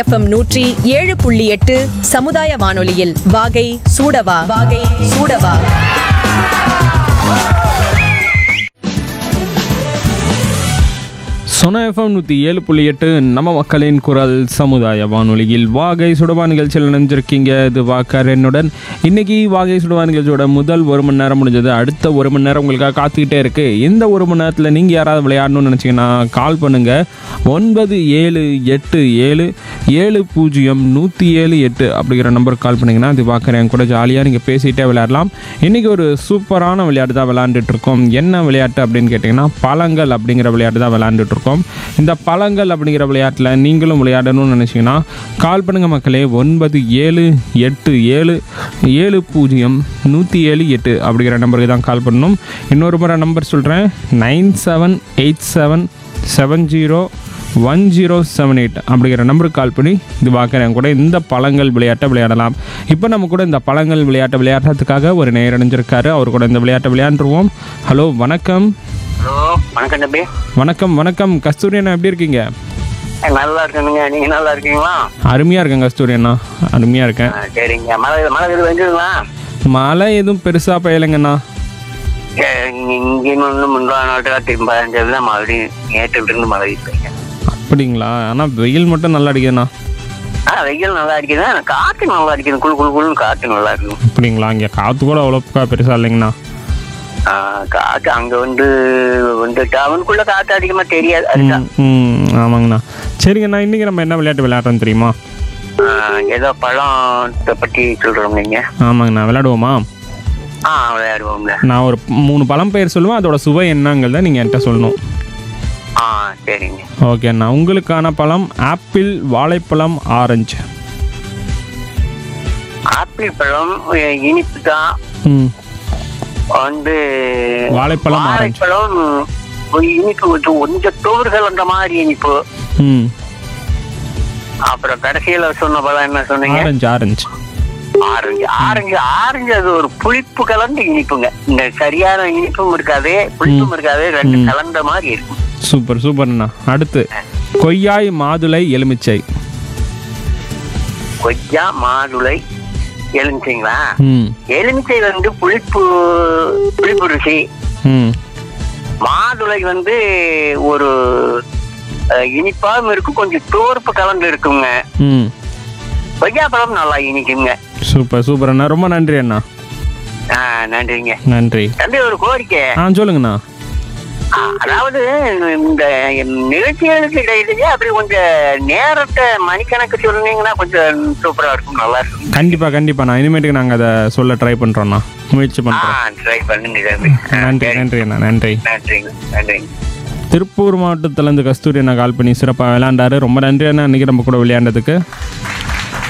FM நூற்றி ஏழு புள்ளி எட்டு சமுதாய வானொலியில் வாகை சூடவா வாகை சூடவா சொன எஃப்எம் நூற்றி ஏழு புள்ளி எட்டு நம்ம மக்களின் குரல் சமுதாய வானொலியில் வாகை சுடவா நிகழ்ச்சியில் நினைஞ்சிருக்கீங்க இது வாக்கர் என்னுடன் இன்னைக்கு வாகை சுடவா நிகழ்ச்சியோட முதல் ஒரு மணி நேரம் முடிஞ்சது அடுத்த ஒரு மணி நேரம் உங்களுக்காக காத்துக்கிட்டே இருக்கு இந்த ஒரு மணி நேரத்தில் நீங்கள் யாராவது விளையாடணும்னு நினச்சிங்கன்னா கால் பண்ணுங்க ஒன்பது ஏழு எட்டு ஏழு ஏழு பூஜ்ஜியம் நூற்றி ஏழு எட்டு அப்படிங்கிற நம்பருக்கு கால் பண்ணிங்கன்னா இது வாக்கர் என் கூட ஜாலியாக நீங்கள் பேசிகிட்டே விளையாடலாம் இன்றைக்கி ஒரு சூப்பரான விளையாட்டு தான் விளையாண்டுட்டு இருக்கோம் என்ன விளையாட்டு அப்படின்னு கேட்டிங்கன்னா பழங்கள் அப்படிங்கிற விளையாட்டு தான் விளையாண்டுட்டு இருக்கோம் இந்த பழங்கள் அப்படிங்கிற விளையாட்டில் நீங்களும் விளையாடணும்னு நினச்சிங்கன்னா கால் பண்ணுங்கள் மக்களே ஒன்பது ஏழு எட்டு ஏழு ஏழு பூஜ்ஜியம் நூற்றி ஏழு எட்டு அப்படிங்கிற நம்பருக்கு தான் கால் பண்ணணும் இன்னொரு முறை நம்பர் சொல்கிறேன் nine seven eight seven seven zero one zero seven eight அப்படிங்கிற நம்பருக்கு கால் பண்ணி இது பார்க்குறேன் கூட இந்த பழங்கள் விளையாட்டை விளையாடலாம் இப்போ நம்ம கூட இந்த பழங்கள் விளையாட்டை விளையாடுறதுக்காக ஒரு நேர் அடைஞ்சிருக்காரு அவர் கூட இந்த விளையாட்டை விளையாண்டுருவோம் ஹலோ வணக்கம் ஹலோ வணக்கம் தம்பி வணக்கம் வணக்கம் கஸ்தூரி அண்ணா எப்படி இருக்கீங்க நல்லா இருக்கணுங்க நீங்க நல்லா இருக்கீங்களா அருமையாக இருக்கேன் கஸ்தூரி அண்ணா அருமையாக இருக்கேன் ஆ, சரிங்க மழை மழை இது வந்துங்களா மழை எதுவும் பெருசாக பெய்யலைங்கண்ணா இங்கே ஒன்று முந்தா நாட்டு திரும்ப தான் மறுபடியும் நேற்று இருந்து மழை பெய்யுங்க அப்படிங்களா ஆனால் வெயில் மட்டும் நல்லா அடிக்குதுண்ணா ஆ வெயில் நல்லா அடிக்குது ஆனா காற்று நல்லா அடிக்குது குளு குளு குளுன்னு காற்று நல்லா இருக்கும் அப்படிங்களா இங்கே காற்று கூட அவ்வளோக்கா பெருசாக இல்லைங்கண்ணா ஆ, காற்று அங்க வந்து வந்து டவுனுக்குள்ள காற்று அதிகமா தெரியாது அதுதான் ம் ம், ஆமாங்கண்ணா சரிங்கண்ணா இன்றைக்கி நம்ம என்ன விளையாட்டு விளையாடுறோம் தெரியுமா ஆ, ஏதோ பழத்தை பத்தி சொல்றோம் நீங்க ஆமாங்கண்ணா விளையாடுவோமா ஆ விளையாடுவோம்ல நான் ஒரு மூணு பழம் பெயர் சொல்லுவேன் அதோட சுவை என்னங்கிறத நீங்கள் என்கிட்ட சொல்லணும் ஆ சரிங்க ஓகேண்ணா உங்களுக்கான பழம் ஆப்பிள் வாழைப்பழம் ஆரஞ்சு ஆப்பிள் பழம் அஹ், இனிப்பு தான் ம் வந்து வாழைப்பழம், ஆரஞ்சு. வாழைப்பழம் ஒரு இனிப்பு கொஞ்சம் கொஞ்சம் தோறுகள் அந்த மாதிரி இனிப்பு ம் அப்புறம் கடைசியில சொன்ன பழம் என்ன சொன்னீங்க orange orange orange orange orange அது ஒரு புளிப்பு கலந்த இனிப்புங்க இந்த சரியான இனிப்பும் இருக்காது புளிப்பும் இருக்காது ரெண்டு கலந்த மாதிரி இருக்கும் சூப்பர் சூப்பர்ண்ணா அடுத்து கொய்யாய் மாதுளை எலுமிச்சை கொய்யா மாதுளை எலுமிச்சைங்களா ம் எலுமிச்சை வந்து புளிப்பு புளிப்பு ருசி ம் மாதுளை வந்து ஒரு அஹ், இனிப்பாவும் இருக்கும் கொஞ்சம் தோர்ப்பு கலந்து இருக்குங்க ம் கொய்யாப்பழம் நல்லா இனிக்குங்க சூப்பர் சூப்பர் அண்ணா ரொம்ப நன்றி அண்ணா ஆ, நன்றிங்க நன்றி தம்பி ஒரு கோரிக்கை ஆ சொல்லுங்கண்ணா ஆ, அதாவது இந்த நிகழ்ச்சிகளுக்கு இடையிலேயே அப்படி கொஞ்சம் நேரத்தை மணிக்கணக்கு சொன்னீங்கன்னா கொஞ்சம் சூப்பரா இருக்கும் நல்லா இருக்கும் கண்டிப்பாக கண்டிப்பாக நான் இனிமேட்டுக்கு நாங்கள் அதை சொல்ல ட்ரை பண்ணுறோண்ணா முயற்சி ஆ பண்ணுறோம் ட்ரை பண்ணுங்க தம்பி ஆ, நன்றி சரி. நன்றி அண்ணா நன்றி நன்றிங்க நன்றிங்க திருப்பூர் மாவட்டத்துலேருந்து கஸ்தூரி அண்ணா கால் பண்ணி சிறப்பாக விளையாண்டாரு ரொம்ப நன்றி அண்ணா இன்றைக்கி நம்ம கூட விளையாண்டதுக்கு